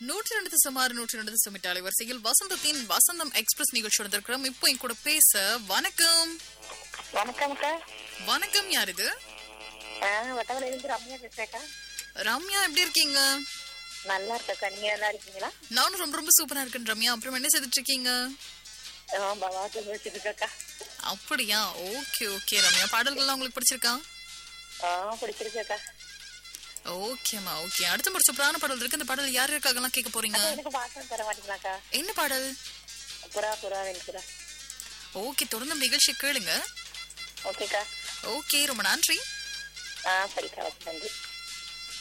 நூற்றி ரெண்டு சுமார் நூற்றி ரெண்டு சுமிட்டாலை வரிசையில் வசந்தத்தின் வசந்தம் எக்ஸ்பிரஸ் நிகழ்ச்சி வந்திருக்கிறோம் இப்போ என் கூட பேச வணக்கம் வணக்கம்க்கா வணக்கம் யார் இது வட்டவள இருந்து ரம்யா பேசுறேக்கா ரம்யா எப்படி இருக்கீங்க நல்லா இருக்கக்கா நீங்க நல்லா இருக்கீங்களா நானும் ரொம்ப ரொம்ப சூப்பரா இருக்கேன் ரம்யா அப்புறம் என்ன செய்துட்டு இருக்கீங்க பவாத்துல வச்சுட்டு இருக்கக்கா அப்படியா ஓகே ஓகே ரம்யா பாடல்கள்லாம் உங்களுக்கு பிடிச்சிருக்கா ஆ பிடிச்சிருக்கக்கா ஓகேம்மா ஓகே அடுத்த ஒரு சூப்பரான பாடல் இருக்கு இந்த பாடல் யார் இருக்காங்கலாம் கேட்க போறீங்க எனக்கு பாட்டம் தர மாட்டீங்களாக்கா என்ன பாடல் புறா புறா வெண்புறா ஓகே தொடர்ந்து நிகழ்ச்சி கேளுங்க ஓகேக்கா ஓகே ரொம்ப நன்றி ஆ சரிக்கா வச்சு நன்றி